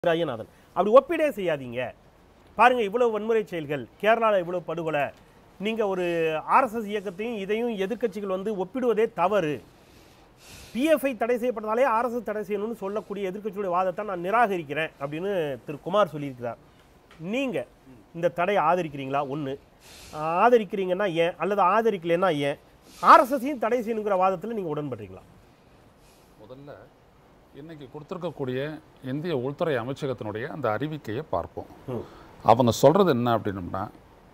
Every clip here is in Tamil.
ஐயநாதன் அப்படி ஒப்பிடே செய்யாதீங்க பாருங்க இவ்வளவு வன்முறை செயல்கள் கேரளாவில் இவ்வளவு படுகொலை நீங்க ஒரு ஆர்எஸ்எஸ் இயக்கத்தையும் இதையும் எதிர்க்கட்சிகள் வந்து ஒப்பிடுவதே தவறு பிஎஃப்ஐ தடை செய்யப்பட்டதாலே ஆர்எஸ்எஸ் தடை செய்யணும்னு சொல்லக்கூடிய எதிர்க்கட்சியுடைய வாதத்தை நான் நிராகரிக்கிறேன் அப்படின்னு திரு குமார் சொல்லியிருக்கிறார் நீங்க இந்த தடையை ஆதரிக்கிறீங்களா ஒன்று ஆதரிக்கிறீங்கன்னா ஏன் அல்லது ஆதரிக்கலைன்னா ஏன் ஆர்எஸ்எஸ்ஸையும் தடை செய்யணுங்கிற வாதத்தில் நீங்க உடன்படுறீங்களா முதல்ல இன்னைக்கு கொடுத்துருக்கக்கூடிய இந்திய உள்துறை அமைச்சகத்தினுடைய அந்த அறிவிக்கையை பார்ப்போம் அவங்க சொல்றது என்ன அப்படின்னம்னா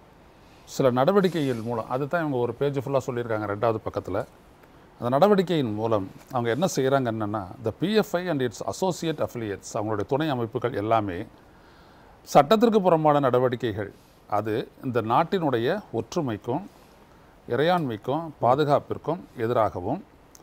சில நடவடிக்கைகள் மூலம் அதுதான் இவங்க ஒரு பேஜ் ஃபுல்லாக சொல்லியிருக்காங்க ரெண்டாவது பக்கத்தில் அந்த நடவடிக்கையின் மூலம் அவங்க என்ன செய்கிறாங்க என்னென்னா the PFI and it's associate affiliates அவங்களுடைய துணை அமைப்புகள் எல்லாமே சட்டத்திற்கு புறம்பான நடவடிக்கைகள் அது இந்த நாட்டினுடைய ஒற்றுமைக்கும் இறையாண்மைக்கும் பாதுகாப்பிற்கும் எதிராகவும்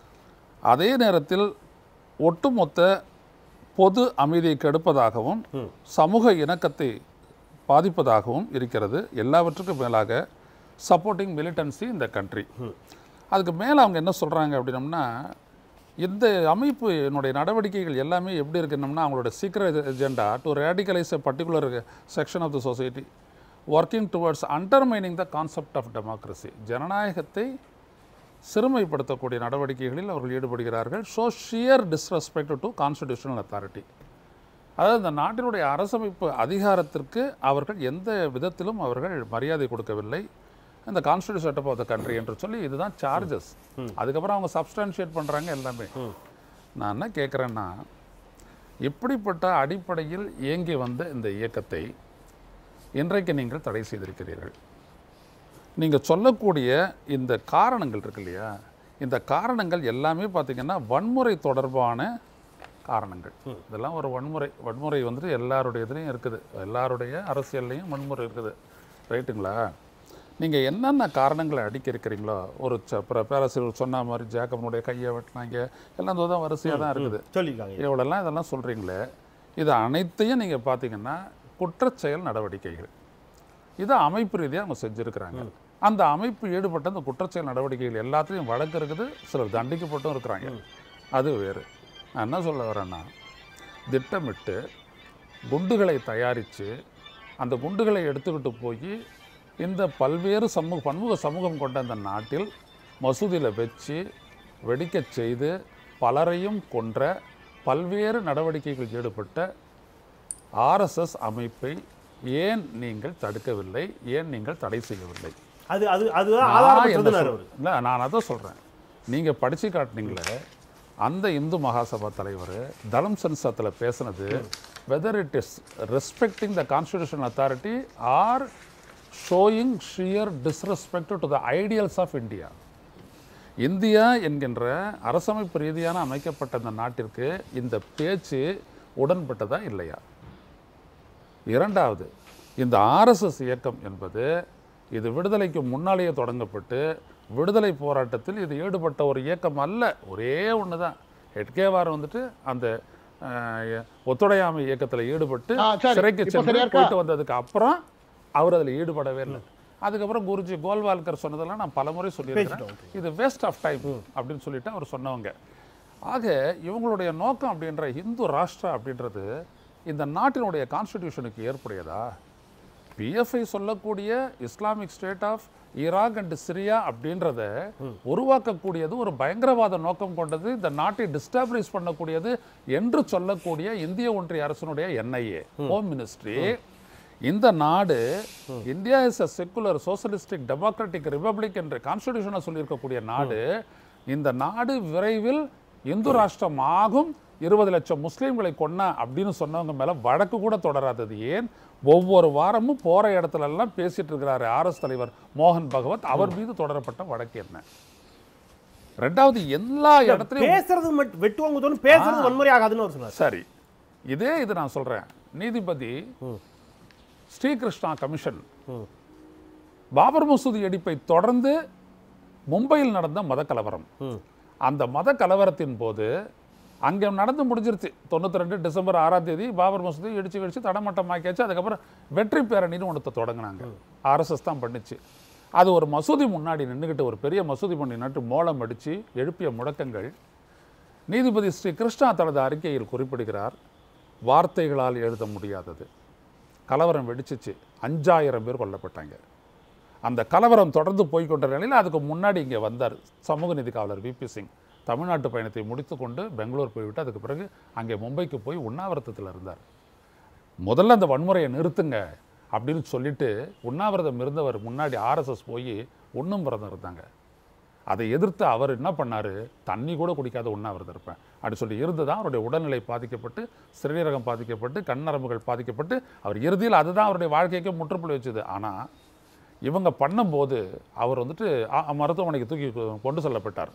அதே நேரத்தில் ஒட்டுமொத்த பொது அமைதியை கெடுப்பதாகவும் சமூக இணக்கத்தை பாதிப்பதாகவும் இருக்கிறது எல்லாவற்றுக்கும் மேலாக சப்போர்ட்டிங் மிலிட்டன்சி இந்த கண்ட்ரி அதுக்கு மேலே அவங்க என்ன சொல்கிறாங்க அப்படின்னம்னா இந்த அமைப்பு என்னுடைய நடவடிக்கைகள் எல்லாமே எப்படி இருக்குன்னம்னா அவங்களோட சீக்கிரம் agenda to radicalise a particular section of the society working towards undermining the concept of democracy ஜனநாயகத்தை சிறுமைப்படுத்தக்கூடிய நடவடிக்கைகளில் அவர்கள் ஈடுபடுகிறார்கள் show sheer disrespect to constitutional authority அதாவது இந்த நாட்டினுடைய அரசமைப்பு அதிகாரத்திற்கு அவர்கள் எந்த விதத்திலும் அவர்கள் மரியாதை கொடுக்கவில்லை இந்த constitution setup of the country என்று சொல்லி இதுதான் சார்ஜஸ் அதுக்கப்புறம் அவங்க சப்ஸ்டான்ஷியேட் பண்ணுறாங்க எல்லாமே நான் என்ன கேட்குறேன்னா இப்படிப்பட்ட அடிப்படையில் இயங்கி வந்த இந்த இயக்கத்தை இன்றைக்கு நீங்கள் தடை செய்திருக்கிறீர்கள் நீங்கள் சொல்லக்கூடிய இந்த காரணங்கள் இருக்கு இல்லையா இந்த காரணங்கள் எல்லாமே பார்த்தீங்கன்னா வன்முறை தொடர்பான காரணங்கள் இதெல்லாம் ஒரு வன்முறை வன்முறை வந்துட்டு எல்லாருடைய இதுலேயும் இருக்குது எல்லாருடைய அரசியல்லையும் வன்முறை இருக்குது ரைட்டுங்களா நீங்கள் என்னென்ன காரணங்களை அடிக்க இருக்கிறீங்களோ ஒரு ச- பிற- பேராசிரியர் சொன்ன மாதிரி ஜேக்கப்னுடைய கையை வெட்டினாங்க எல்லாம் தான் வரிசையாக தான் இருக்குது சொல்லியிருக்காங்க இவ்வளோலாம் இதெல்லாம் சொல்கிறீங்களே இது அனைத்தையும் நீங்கள் பார்த்தீங்கன்னா குற்றச்செயல் நடவடிக்கைகள் இதை அமைப்பு ரீதியாக அவங்க செஞ்சுருக்கிறாங்க அந்த அமைப்பு ஈடுபட்ட அந்த குற்றச்செயல் நடவடிக்கைகள் எல்லாத்துலேயும் வழக்கு இருக்குது சிலர் தண்டிக்கப்பட்டும் இருக்கிறாங்க அது வேறு நான் என்ன சொல்ல வரேன்னா திட்டமிட்டு குண்டுகளை தயாரித்து அந்த குண்டுகளை எடுத்துக்கிட்டு போய் இந்த பல்வேறு சமூக பன்முக சமூகம் கொண்ட இந்த நாட்டில் மசூதியில் வச்சு வெடிக்கச் செய்து பலரையும் கொன்ற பல்வேறு நடவடிக்கைகளில் ஈடுபட்ட ஆர்எஸ்எஸ் அமைப்பை ஏன் நீங்கள் தடுக்கவில்லை ஏன் நீங்கள் தடை செய்யவில்லை அது அது அதுதான் நான் என்ன ஆதாரமற்றதுனாரு சொல்- இல்ல நான் அதான் சொல்கிறேன் நீங்கள் படித்து காட்டினீங்களே அந்த இந்து மகாசபா தலைவர் தலம் சன்சத்தில் பேசுனது whether it is respecting the constitution authority or showing sheer disrespect to the ideals of India India என்கின்ற அரசமைப்பு ரீதியான அமைக்கப்பட்ட இந்த நாட்டிற்கு இந்த பேச்சு உடன்பட்டதா இல்லையா இரண்டாவது இந்த ஆர்எஸ்எஸ் இயக்கம் என்பது இது விடுதலைக்கு முன்னாலேயே தொடங்கப்பட்டு விடுதலை போராட்டத்தில் இது ஈடுபட்ட ஒரு இயக்கம் அல்ல ஒரே ஒன்று தான் ஹெட்கேவார் வந்துட்டு அந்த அஹ், ஒத்துழையாமை இயக்கத்தில் ஈடுபட்டு ஆ, சரி. சிறைக்கு இப்போ சென்று சரியா இருக்கா? போயிட்டு வந்ததுக்கு அப்புறம் அவர் அதில் ஈடுபடவே இல்லை அதுக்கப்புறம் குருஜி கோல்வால்கர் சொன்னதெல்லாம் நான் பலமுறை சொல்லியிருக்கிறேன் இது வேஸ்ட் ஆஃப் டைம் அப்படின்னு சொல்லிட்டு அவர் சொன்னவங்க ஆக இவங்களுடைய நோக்கம் அப்படின்ற இந்து ராஷ்டிரா அப்படின்றது இந்த நாட்டினுடைய கான்ஸ்டிடியூஷனுக்கு ஏற்புடையதா பிஎஃப்ஐ சொல்லக்கூடிய Islamic State of Iraq and Syria அப்படின்றத உருவாக்கக்கூடியது ஒரு பயங்கரவாத நோக்கம் கொண்டது இந்த நாட்டை டிஸ்டாப்ளிஷ் பண்ணக்கூடியது என்று சொல்லக்கூடிய இந்திய ஒன்றிய அரசினுடைய என்ஐஏ ஹோம் மினிஸ்ட்ரி இந்த நாடு India is a secular socialistic democratic republic என்ற கான்ஸ்டிடியூஷனை சொல்லியிருக்கக்கூடிய நாடு இந்த நாடு விரைவில் இந்து ராஷ்டிரம் ஆகும் இருபது லட்சம் முஸ்லீம்களை கொன்ன அப்படின்னு சொன்னவங்க மேல வழக்கு கூட தொடராதது ஏன் ஒவ்வொரு வாரமும் போற இடத்துல எல்லாம் பேசிட்டு இருக்கிறாரு ஆர்எஸ் தலைவர் மோகன் பகவத் அவர் மீது தொடரப்பட்ட வழக்கு என்ன ரெண்டாவது எல்லா இடத்துலயும் பேசுறது மட்டும் வெட்டுவாங்க தோணும் பேசுறது வன்முறை ஆகாதுன்னு அவர் சொன்னார் சரி இதே இது நான் சொல்றேன் நீதிபதி ஸ்ரீகிருஷ்ணா கமிஷன் பாபர் மசூதி இடிப்பை தொடர்ந்து மும்பையில் நடந்த மத கலவரம் அந்த மத கலவரத்தின் போது அங்கே நடந்து முடிஞ்சிருச்சு தொண்ணூத்தி ரெண்டு டிசம்பர் ஆறாம் தேதி பாபர் மசூதி இடிச்சு இடிச்சு தடமட்டமாக்கியாச்சு அதுக்கப்புறம் வெற்றி பேரணின்னு ஒன்றத்தை தொடங்கினாங்க ஆர்எஸ்எஸ் தான் பண்ணுச்சு அது ஒரு மசூதி முன்னாடி நின்றுக்கிட்டு ஒரு பெரிய மசூதி முன்னாடி நின்று மோளம் அடிச்சு எழுப்பிய முழக்கங்கள் நீதிபதி ஸ்ரீ கிருஷ்ணா தனது அறிக்கையில் குறிப்பிடுகிறார் வார்த்தைகளால் எழுத முடியாதது கலவரம் வெடிச்சிச்சு அஞ்சாயிரம் பேர் கொல்லப்பட்டாங்க அந்த கலவரம் தொடர்ந்து போய்க்கொண்ட நிலையில் அதுக்கு முன்னாடி இங்கே வந்தார் சமூக நீதி காவலர் விபி சிங் தமிழ்நாட்டு பயணத்தை முடித்துக்கொண்டு பெங்களூர் போய்விட்டு அதுக்கு பிறகு அங்கே மும்பைக்கு போய் உண்ணாவிரதத்தில் இருந்தார் முதல்ல அந்த வன்முறையை நிறுத்துங்க அப்படின்னு சொல்லிட்டு உண்ணாவிரதம் இருந்தவர் முன்னாடி ஆர்எஸ்எஸ் போய் உண்ணும் விரதம் இருந்தாங்க அதை எதிர்த்து அவர் என்ன பண்ணாரு தண்ணி கூட குடிக்காத உண்ணாவிரதம் இருப்பேன் அப்படி சொல்லி இருந்து தான் அவருடைய உடல்நிலை பாதிக்கப்பட்டு சிறுநீரகம் பாதிக்கப்பட்டு கண் நரம்புகள் பாதிக்கப்பட்டு அவர் இறுதியில் அதுதான் அவருடைய வாழ்க்கைக்கு முற்றுப்புள்ளி வச்சுது ஆனால் இவங்க பண்ணும்போது அவர் வந்துட்டு அ- மருத்துவமனைக்கு தூக்கி கொ- கொண்டு செல்லப்பட்டார்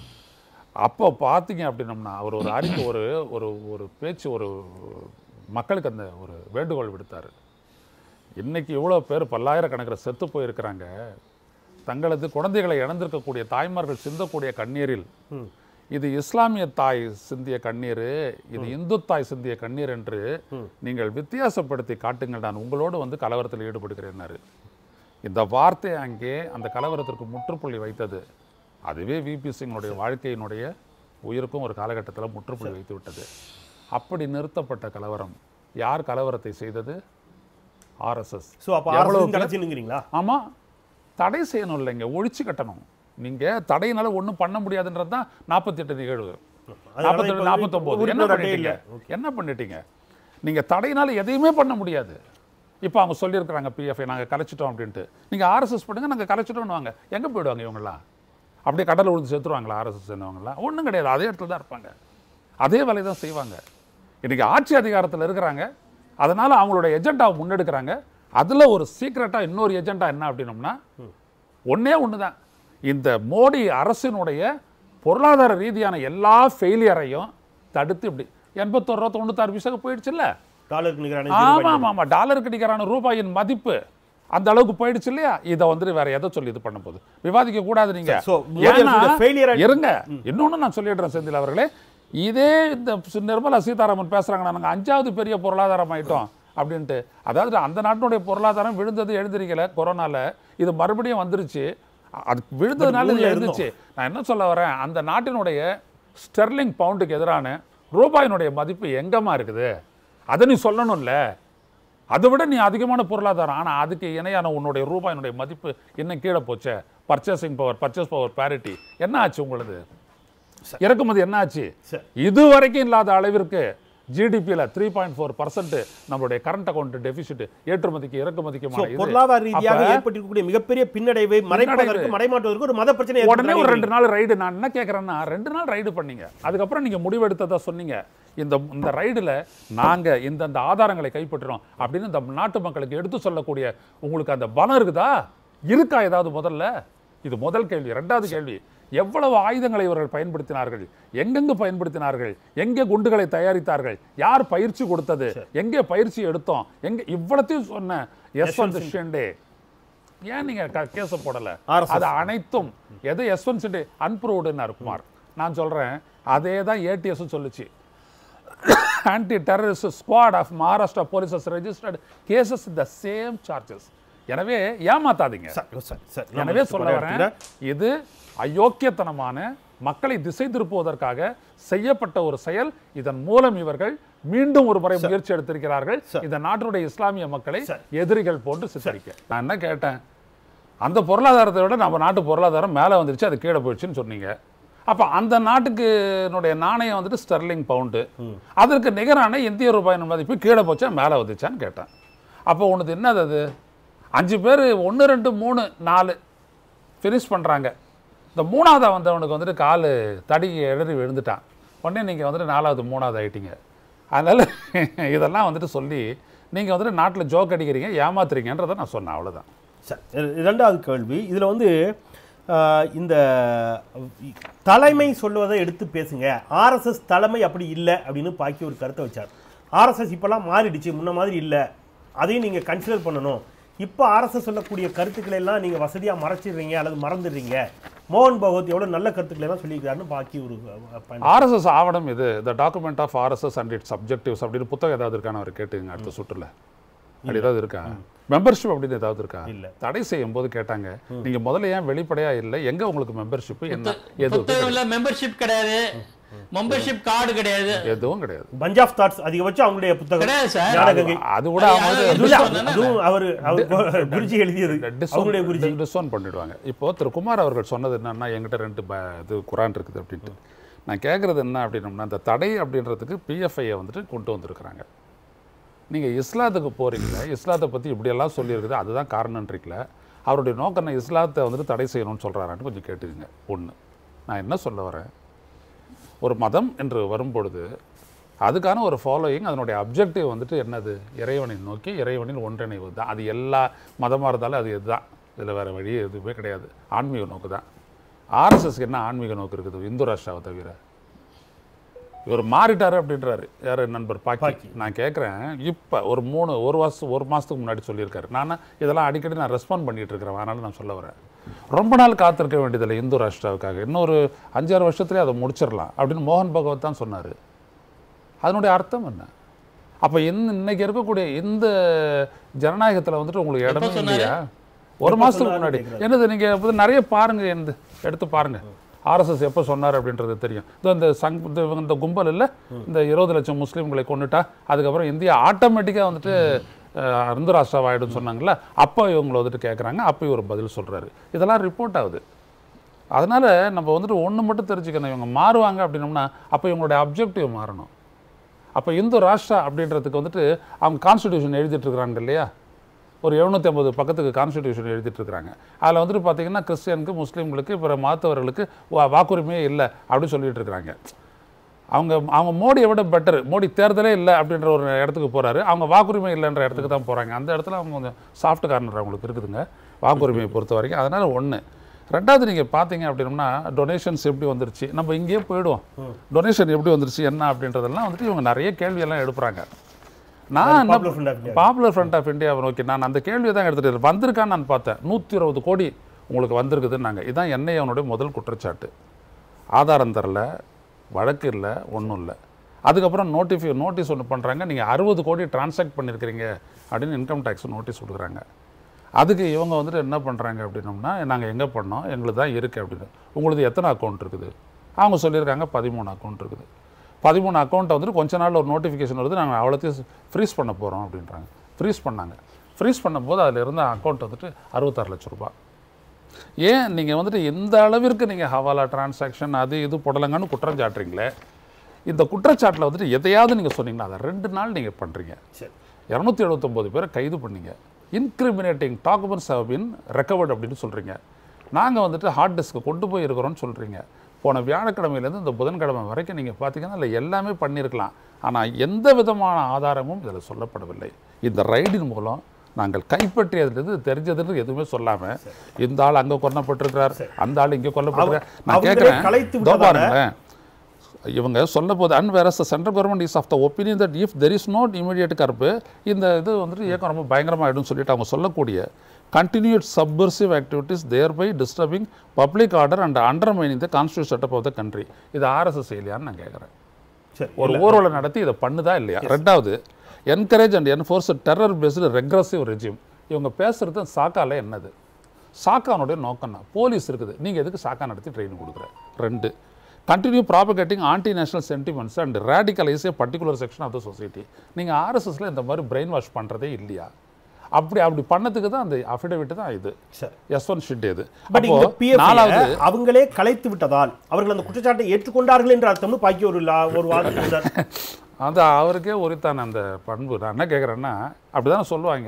அப்போ பார்த்தீங்க அப்படின்னம்னா அவர் ஒரு அறிக்கை ஒரு ஒரு ஒரு பேச்சு ஒரு மக்களுக்கு அந்த ஒரு வேண்டுகோள் விடுத்தார் இன்னைக்கு இவ்வளோ பேர் பல்லாயிரக்கணக்கில் செத்து போயிருக்கிறாங்க தங்களது குழந்தைகளை இழந்திருக்கக்கூடிய தாய்மார்கள் சிந்தக்கூடிய கண்ணீரில் ம். இது இஸ்லாமிய தாய் சிந்திய கண்ணீர் இது இந்து தாய் சிந்திய கண்ணீர் என்று நீங்கள் வித்தியாசப்படுத்தி காட்டுங்கள் நான் உங்களோடு வந்து கலவரத்தில் ஈடுபடுகிறேன்னாரு இந்த வார்த்தை அங்கே அந்த கலவரத்திற்கு முற்றுப்புள்ளி வைத்தது அதுவே விபி சிங்கனுடைய வாழ்க்கையினுடைய உயிருக்கும் ஒரு காலகட்டத்தில் முற்றுப்புள்ளி வைத்து விட்டது அப்படி நிறுத்தப்பட்ட கலவரம் யார் கலவரத்தை செய்தது ஆர்எஸ்எஸ் ஸோ அப்போ எவ்வளவு அரசு கலைச்சினுங்கிறீங்களா ஆமா தடை செய்யணும் இல்லைங்க ஒழிச்சு கட்டணும் நீங்க தடையினால ஒண்ணும் பண்ண முடியாதுன்றது தான் நாற்பத்தி எட்டு நிகழ்வு அதனால நாற்பத்தெட்டு இப்ப நாற்பத்தொம்போது என்ன உறுப்பினர் அட்டை பண்ணிட்டீங்க இல்ல. என்ன பண்ணிட்டீங்க நீங்க தடையினால எதையுமே பண்ண முடியாது இப்போ அவங்க சொல்லியிருக்கிறாங்க பிஎஃப்ஐ நாங்க கலைச்சிட்டோம் அப்படின்ட்டு நீங்க ஆர்எஸ்எஸ் பண்ணுங்க நாங்க கலைச்சிட்டோம்னு வாங்க எங்க போயிடுவாங்க இவங்கெல்லாம் அப்படியே கடல்ல விழுந்து செத்துருவாங்களா ஆர்எஸ்எஸ் என்னவங்களாம் ஒண்ணும் கிடையாது அதே இடத்துல தான் இருப்பாங்க அதே வேலையை தான் செய்வாங்க இன்னைக்கு ஆட்சி அதிகாரத்தில் இருக்கிறாங்க அதனால அவங்களோட எஜெண்டாவை முன்னெடுக்கிறாங்க அதுல ஒரு சீக்ரெட்டா இன்னொரு எஜெண்டா என்ன அப்படின்னம்னா ஒண்ணே ஒன்று தான் இந்த மோடி அரசினுடைய பொருளாதார ரீதியான எல்லா ஃபெயிலியரையும் தடுத்து இப்படி எண்பத்தொரு ரூபா தொண்ணூத்தாறு பைசாக்கு போயிடுச்சுல்ல டாலருக்கு நிகரான ஆமா ஜீரோ ஆமா ஆமா டாலருக்கு நிகரான ரூபாயின் மதிப்பு அந்த அளவுக்கு போயிடுச்சு இல்லையா இதை வந்துட்டு வேற எதை சொல்லி இது பண்ண போகுது விவாதிக்க கூடாது நீங்க So, மோடி ஏன்னா, அரசுடைய failure- இருங்க இன்னொன்னு நான் சொல்லிடுறேன் செந்தில் அவர்களே இதே இந்த சு- நிர்மலா சீதாராமன் பேசுறாங்க நாங்க அஞ்சாவது பெரிய பொருளாதாரம் ஆயிட்டோம் அப்படின்ட்டு அதாவது அந்த நாட்டினுடைய பொருளாதாரம் விழுந்தது எழுந்திருக்கல கொரோனால இது மறுபடியும் வந்துருச்சு அ- அது விழுந்ததுனால இது மூணுல எழுந்துச்சு நான் என்ன சொல்ல வரேன் அந்த நாட்டினுடைய ஸ்டெர்லிங் பவுண்டுக்கு எதிரான ரூபாயினுடைய மதிப்பு எங்கம்மா இருக்குது அதை நீ சொல்லணும்ல அதை விட நீ அதிகமான பொருளாதாரம் ஆனால் அதுக்கு இணையான உன்னுடைய ரூபாயினுடைய மதிப்பு இன்னும் கீழே போச்சே purchasing power purchase power parity என்ன ஆச்சு உங்களது இறக்குமதி என்ன ஆச்சு சரி. இது வரைக்கும் இல்லாத அளவிற்கு ஜிடிபியில் த்ரீ பாயிண்ட் ஃபோர் பர்சன்ட் நம்மளுடைய கரண்ட் அக்கௌண்ட் டெபிசிட் ஏற்றுமதிக்கு So, இறக்குமதிக்குமான இது பொருளாதார ரீதியாக அப்ப- ஏற்பட்டிருக்கக்கூடிய மிகப்பெரிய பின்னடைவை மறைப்பதற்கு மறைமாற்றுவதற்கு ஒரு மத பிரச்சனை உடனே ஒரு ஏற்படுத்தலாம் ரெண்டு நாள் ரைடு நான் என்ன கேட்குறேன்னா ரெண்டு நாள் ரைடு பண்ணீங்க அதுக்கப்புறம் நீங்க முடிவெடுத்ததா சொன்னீங்க இந்த இந்த ரைடில் நாங்க இந்தந்த ஆதாரங்களை கைப்பற்றுறோம் அப்படின்னு இந்த நாட்டு மக்களுக்கு எடுத்து சொல்லக்கூடிய உங்களுக்கு அந்த பலம் இருக்குதா இருக்கா ஏதாவது முதல்ல இது முதல் கேள்வி ரெண்டாவது கேள்வி எவ்வளவு ஆயுதங்களை இவர்கள் பயன்படுத்தினார்கள் எங்கெங்கு பயன்படுத்தினார்கள் எங்கே குண்டுகளை தயாரித்தார்கள் யார் பயிற்சி கொடுத்தது எங்கே பயிற்சி எடுத்தோம் எங்க இவ்வளத்தையும் சொன்ன யஸ்வந்த் ஷெண்டே ஏன் நீங்க கேஸ போடல RSS. அது அனைத்தும் எது யஸ்வந்த் ஷெண்டே அன்ப்ரூவ்டுன்னு குமார் நான் சொல்றேன் அதே தான் ஏடிஎஸ் சொல்லுச்சு anti terrorist squad of Maharashtra police registered cases the same charges எனவே ஏமாத்தாதீங்க சரி, சரி, சரி. எனவே சொல்ல வரேன் இது அயோக்கியத்தனமான மக்களை திசை திருப்புவதற்காக செய்யப்பட்ட ஒரு செயல் இதன் மூலம் இவர்கள் மீண்டும் ஒரு முறை முயற்சி எடுத்திருக்கிறார்கள் இந்த நாட்டினுடைய இஸ்லாமிய மக்களை எதிரிகள் போன்று சித்தரிக்க நான் என்ன கேட்டேன் அந்த பொருளாதாரத்தை விட நம்ம நாட்டு பொருளாதாரம் மேலே வந்துருச்சு அது கீழே போயிடுச்சுன்னு சொன்னீங்க அப்போ அந்த நாட்டுக்குனுடைய நாணயம் வந்துட்டு ஸ்டெர்லிங் பவுண்டு அதற்கு நிகரான இந்திய ரூபாயின் மதிப்பு கீழே போச்சா மேலே வந்துச்சான்னு கேட்டேன் அப்போ உனது என்னது அது அஞ்சு பேர் ஒன்று ரெண்டு மூணு நாலு ஃபினிஷ் பண்ணுறாங்க இந்த மூணாவதா வந்தவனுக்கு வந்துட்டு கால் தடிக்கு எழுறி விழுந்துட்டான் உடனே நீங்கள் வந்துட்டு நாலாவது மூணாவது ஆயிட்டீங்க அதனால் இதெல்லாம் வந்துட்டு சொல்லி நீங்கள் வந்துட்டு நாட்டில் ஜோக் அடிக்கிறீங்க ஏமாத்துறீங்கன்றதை நான் சொன்னேன் அவ்வளவுதான் சரி இர- இரண்டாவது கேள்வி இதில் வந்து ஆஹ், இந்த தலைமை சொல்லுவதை எடுத்து பேசுங்க ஆர்எஸ்எஸ் தலைமை அப்படி இல்லை அப்படின்னு பாக்கி ஒரு கருத்தை வச்சார் ஆர்எஸ்எஸ் இப்போல்லாம் மாறிடுச்சு முன்ன மாதிரி இல்லை அதையும் நீங்கள் கன்சிடர் பண்ணணும் இப்போ ஆர்எஸ்எஸ் சொல்லக்கூடிய கருத்துக்களை எல்லாம் நீங்கள் வசதியாக மறைச்சிடுறீங்க அல்லது மறந்துடுறீங்க மோகன் பகவத் எவ்வளோ நல்ல கருத்துக்களை எல்லாம் சொல்லியிருக்காருன்னு பாக்கி ஒரு அஹ், பயன். ஆர்எஸ்எஸ் ஆவணம் இது the document of RSS and its subjectives அப்படின்னு புத்தகம் ஏதாவது இருக்கான்னு அவர் கேட்டுங்க அடுத்த சுற்றுல அப்படி ஏதாவது இருக்கா மெம்பர்ஷிப் அப்படின்னு ஏதாவது இருக்கா இல்ல. தடை செய்யும் போது கேட்டாங்க நீங்க முதல்ல ஏன் வெளிப்படையா இல்லை எங்க உங்களுக்கு மெம்பர்ஷிப் என்ன எது புத்தகம்ல மெம்பர்ஷிப் கிடையாது மெம்பர்ஷிப் கார்டு கிடையாது எதுவும் கிடையாது பஞ்ச் ஆஃப் தாட்ஸ் அதிகபட்சம் அவங்களுடைய புத்தகம் கிடையாது சார் ஞானகங்கை அது கூட அவங்க வந்து அது அதுல சொன்னேன்ல. அதுவும் அவர் அவர் குருஜி எழுதியது அவங்களுடைய குருஜி டிஸ்ஒன் பண்ணிடுவாங்க இப்போ திரு குமார் அவர்கள் சொன்னது என்னன்னா என்கிட்ட ரெண்டு ப இது குரான் இருக்குது அப்படின்ட்டு நான் கேட்குறது என்ன அப்படின்னம்னா அந்த தடை அப்படின்றதுக்கு பிஎஃப்ஐயை வந்துட்டு கொண்டு வந்திருக்கிறாங்க நீங்கள் இஸ்லாத்துக்கு போறீங்களே இஸ்லாத்தை பற்றி இப்படியெல்லாம் சொல்லியிருக்குது அதுதான் காரணன்றீங்களே அவருடைய நோக்கம் என்ன இஸ்லாத்தை வந்துட்டு தடை செய்யணும்னு சொல்கிறாரான்னு கொஞ்சம் கேட்டுக்குங்க ஒன்று நான் என்ன சொல்ல வரேன் ஒரு மதம் என்று வரும்பொழுது அதுக்கான ஒரு ஃபாலோயிங் அதனுடைய அப்ஜெக்டிவ் வந்துட்டு என்னது இறைவனை நோக்கி இறைவனின் ஒன்றிணைவது தான் அது எல்லா மதமாக இருந்தாலும் அது இதுதான் இதில் வேறு வழி எதுவுமே கிடையாது ஆன்மீக நோக்கு தான் ஆர்எஸ்எஸ்க்கு என்ன ஆன்மீக நோக்கு இருக்குது இந்து ராஷ்டிராவை தவிர இவர் மாறிட்டாரு அப்படின்றாரு யார் நண்பர் பாக்கி நான் கேட்குறேன் இப்போ ஒரு மூணு ஒரு வருஷம் ஒரு மாதத்துக்கு முன்னாடி சொல்லியிருக்காரு நான் இதெல்லாம் அடிக்கடி நான் ரெஸ்பாண்ட் பண்ணிட்டு இருக்கிறேன் அதனால நான் சொல்ல வரேன் ரொம்ப நாள் காத்திருக்க வேண்டியதில்லை இந்து ராஷ்டிராவுக்காக இன்னொரு அஞ்சாறு வருஷத்துலேயே அதை முடிச்சிடலாம் அப்படின்னு மோகன் பகவத் தான் சொன்னார் அதனுடைய அர்த்தம் என்ன அப்போ இந்த இன்னைக்கு இருக்கக்கூடிய இந்த ஜனநாயகத்தில் வந்துட்டு உங்களுக்கு இடமே சொன்னாரு? இல்லையா ஒரு மாதத்துக்கு முன்னாடி என்னது நீங்கள் வந்து நிறைய பாருங்க என்னது எடுத்து பாருங்க ஆர்எஸ்எஸ் எப்போ சொன்னார் அப்படின்றது தெரியும் இதோ இந்த சங் இந்த இவங்க இந்த கும்பல் இல்லை இந்த இருபது லட்சம் முஸ்லீம்களை கொண்டுட்டா அதுக்கப்புறம் இந்தியா ஆட்டோமேட்டிக்காக வந்துட்டு அஹ், இந்து ராஷ்டிராவா ஆயிடும்னு சொன்னாங்கல்ல அப்போ இவங்களை வந்துட்டு கேட்குறாங்க அப்போ இவர் பதில் சொல்கிறாரு இதெல்லாம் ரிப்போர்ட் ஆகுது அதனால் நம்ம வந்துட்டு ஒன்று மட்டும் தெரிஞ்சுக்கணும் இவங்க மாறுவாங்க அப்படின்னோம்னா அப்போ இவங்களுடைய அப்ஜெக்டிவ் மாறணும் அப்போ இந்து ராஷ்டிரா அப்படின்றதுக்கு வந்துட்டு அவங்க கான்ஸ்டிடியூஷன் எழுதிட்டு இருக்கிறாங்க இல்லையா ஒரு எழுநூற்றி ஐம்பது பக்கத்துக்கு கான்ஸ்டிடியூஷன் எழுதிட்டு இருக்கிறாங்க அதில் வந்துட்டு பார்த்தீங்கன்னா கிறிஸ்டியனுக்கு முஸ்லீம்களுக்கு பிற மாத்தவர்களுக்கு வா- வாக்குரிமையே இல்லை அப்படின்னு சொல்லிட்டு இருக்கிறாங்க அவங்க அவங்க மோடியை விட பெட்டர் மோடி தேர்தலே இல்லை அப்படின்ற ஒரு இடத்துக்கு போறாரு அவங்க வாக்குரிமை இல்லைன்ற இடத்துக்கு தான் போகிறாங்க அந்த இடத்துல அவங்க கொஞ்சம் சாஃப்ட் கார்னர் அவங்களுக்கு இருக்குதுங்க வாக்குரிமையை பொறுத்த வரைக்கும் அதனால் ஒன்று ரெண்டாவது நீங்கள் பார்த்தீங்க அப்படின்னம்னா டொனேஷன்ஸ் எப்படி வந்துருச்சு நம்ம இங்கேயே போயிடுவோம் டொனேஷன் எப்படி வந்துருச்சு என்ன அப்படின்றதெல்லாம் வந்துட்டு இவங்க நிறைய கேள்வியெல்லாம் எழுப்புறாங்க நான் என்ன Popular Front of India. Popular front of இந்தியாவை நோக்கி நான் அந்த கேள்வியை தான் எடுத்துகிட்டு வந்திருக்கான்னு நான் பார்த்தேன் நூற்றி இருபது கோடி உங்களுக்கு வந்திருக்குதுன்னாங்க இதுதான் என்னை அவனுடைய முதல் குற்றச்சாட்டு ஆதாரம் தரல வழக்கு இல்லை ஒன்றும் இல்லை அதுக்கப்புறம் நோட்டிஃபை நோட்டீஸ் ஒன்று பண்ணுறாங்க நீங்கள் அறுபது கோடி டிரான்சாக்ட் பண்ணியிருக்கிறீங்க அப்படின்னு இன்கம் டேக்ஸ் நோட்டீஸ் கொடுக்குறாங்க அதுக்கு இவங்க வந்துட்டு என்ன பண்ணுறாங்க அப்படின்னோம்னா நாங்கள் எங்கே பண்ணோம் எங்களுக்கு தான் இருக்குது அப்படின்னு உங்களுக்கு எத்தனை அக்கௌண்ட் இருக்குது அவங்க சொல்லியிருக்காங்க பதிமூணு அக்கௌண்ட் இருக்குது பதிமூணு அக்கௌண்ட்டை வந்துட்டு கொஞ்ச நாள் ஒரு நோட்டிஃபிகேஷன் வருது நாங்கள் அவ்வளோத்தையும் ஃப்ரீஸ் பண்ண போகிறோம் அப்படின்றாங்க ஃப்ரீஸ் பண்ணாங்க ஃப்ரீஸ் பண்ணும்போது அதில் இருந்த அக்கௌண்ட் வந்துட்டு அறுபத்தாறு லட்ச ரூபாய் ஏன் நீங்கள் வந்துட்டு எந்த அளவிற்கு நீங்கள் ஹவாலா டிரான்சாக்ஷன் அது இது போடலங்கன்னு குற்றம் சாட்டுறீங்களே இந்த குற்றச்சாட்டில் வந்துட்டு எதையாவது நீங்கள் சொன்னீங்கன்னா அதை ரெண்டு நாள் நீங்கள் பண்ணுறீங்க சரி இரநூத்தி எழுபத்தொம்போது பேரை கைது பண்ணீங்க incriminating documents have been recovered அப்படின்னு சொல்கிறீங்க நாங்கள் வந்துட்டு ஹார்ட் டிஸ்க்கு கொண்டு போய் இருக்கிறோம்னு சொல்கிறீங்க போன வியாழக்கிழமையிலேருந்து இந்த புதன்கிழமை வரைக்கும் நீங்கள் பார்த்தீங்கன்னா இல்லை எல்லாமே பண்ணியிருக்கலாம் ஆனால் எந்த விதமான ஆதாரமும் இதில் சொல்லப்படவில்லை இந்த ரைடின் மூலம் நாங்கள் கைப்பற்றியதுலேருந்து தெரிஞ்சதுன்னு எதுவுமே சொல்லாமல் இந்த ஆள் அங்கே கொல்லப்பட்டிருக்கிறார் அந்த ஆள் இங்கே கொல்லப்பட்டிருக்கார் நான் அவங்களே கேட்குறேன் கலைத்து இதோ விட்டதால- பாருங்களேன் இவங்க சொல்ல போது அண்ட் வேற central government is of the opinion that if there is not immediate கருப்பு இந்த இது வந்துட்டு இயக்கம் ரொம்ப பயங்கரமாகிடும்னு சொல்லிட்டு அவங்க சொல்லக்கூடிய continued subversive activities thereby disturbing public order and undermining the constitute setup of the country இது ஆர்எஸ்எஸ் இல்லையான்னு நான் கேட்குறேன் சரி ஒரு ஊர்வலம் நடத்தி இதை பண்ணுதா இல்லையா ரெண்டாவது encourage and enforce terror based regressive regime இவங்க பேசுறது சாக்கால என்னது சாக்கானுடைய நோக்கம் தான் போலீஸ் இருக்குது நீங்கள் எதுக்கு சாக்கா நடத்தி ட்ரைனிங் கொடுக்குற ரெண்டு continue propagating anti national sentiments and radicalize a particular section of the society நீங்கள் ஆர்எஸ்எஸ்ல இந்த மாதிரி பிரெயின் வாஷ் பண்ணுறதே இல்லையா அப்படி அப்படி பண்ணதுக்கு தான் அந்த அஃபிடவிட் தான் இது சரி எஸ் ஒன் ஷிட் இது பட் அப்போ இந்த PF நாலாவது -ய அவங்களே கலைத்து விட்டதால் அவர்கள் அந்த குற்றச்சாட்டை ஏற்றுக்கொண்டார்கள் என்று அர்த்தம்னு பாக்கி ஒரு லா- ஒரு வாதம் இருந்தார் அது அவருக்கே உரித்தான அந்த பண்பு நான் என்ன கேட்குறேன்னா அப்படி தானே சொல்லுவாங்க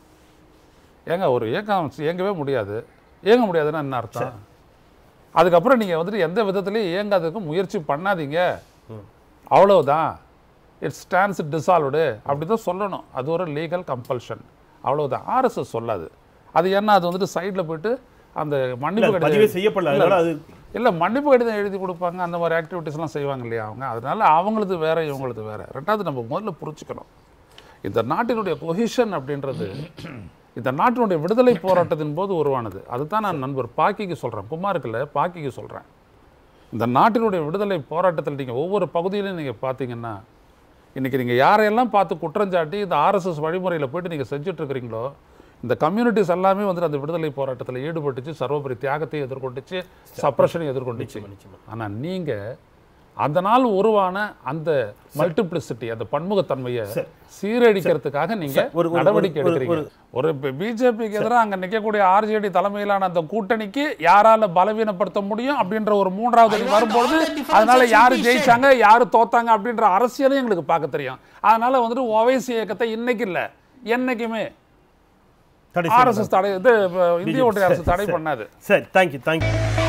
ஏங்க ஒரு இயக்கம் இயங்கவே முடியாது இயங்க முடியாதுன்னா என்ன அர்த்தம் அதுக்கப்புறம் நீங்கள் வந்துட்டு எந்த விதத்துலையும் இயங்காததுக்கு முயற்சி பண்ணாதீங்க அவ்வளவுதான் இட் ஸ்டாண்ட்ஸ் டிசால்வ்டு அப்படி தான் சொல்லணும் அது ஒரு லீகல் கம்பல்ஷன் அவ்வளவுதான் ஆர்எஸ்எஸ் சொல்லாது அது என்ன அது வந்துட்டு சைடில் போயிட்டு அந்த மன்னிப்பு பதிவே கடிதம் செய்யப்படல அதனால அது இல்லை மன்னிப்பு கடிதம் எழுதி கொடுப்பாங்க அந்த மாதிரி ஆக்டிவிட்டீஸ்லாம் செய்வாங்க இல்லையா அவங்க அதனால அவங்களது வேற இவங்களது வேற ரெண்டாவது நம்ம முதல்ல புரிஞ்சுக்கணும் இந்த நாட்டினுடைய பொசிஷன் அப்படின்றது இந்த நாட்டினுடைய விடுதலை போராட்டத்தின் போது உருவானது அதுதான் நான் நண்பர் பாக்கிக்கு சொல்கிறேன் குமாருக்குல்ல பாக்கிக்கு சொல்கிறேன் இந்த நாட்டினுடைய விடுதலை போராட்டத்தில் நீங்கள் ஒவ்வொரு பகுதியிலையும் நீங்கள் பார்த்தீங்கன்னா இன்றைக்கி நீங்கள் யாரையெல்லாம் பார்த்து குற்றஞ்சாட்டி இந்த ஆர்எஸ்எஸ் வழிமுறையில் போயிட்டு நீங்கள் செஞ்சுட்டு இருக்கிறீங்களோ இந்த கம்யூனிட்டிஸ் எல்லாமே வந்துட்டு அந்த விடுதலை போராட்டத்தில் ஈடுபட்டுச்சு சர்வபரி தியாகத்தை எதிர்கொண்டுச்சு சப்ரஷனை எதிர்கொண்டுச்சு ஆனால் நீங்கள் அதனால் உருவான அந்த மல்டிப்ளிசிட்டி அந்த பன்முகத்தன்மையை சரி. சீரழிக்கிறதுக்காக நீங்க ஒரு- ஒரு- நடவடிக்கை ஒரு- எடுக்கிறீங்க ஒரு பிஜேபிக்கு எதிராக அங்க நிக்கக்கூடிய ஆர்ஜேடி தலைமையிலான அந்த கூட்டணிக்கு யாரால பலவீனப்படுத்த முடியும் அப்படின்ற ஒரு மூன்றாவது அணி I want வரும்போது all the differences அதனால யாரு to be ஜெயிச்சாங்க யாரு தோத்தாங்க அப்படின்ற அரசியலையும் எங்களுக்கு பார்க்க தெரியும் அதனால வந்துட்டு ஓவைசி இயக்கத்தை இன்னைக்கு இல்ல என்னைக்குமே தடை செய்யப்படாது. ஆர்எஸ்எஸ் தடை இது இந்திய BJP. ஒன்றிய அரசு சரி, தடை சரி. பண்ணாது சரி தேங்க்யூ தேங்க்யூ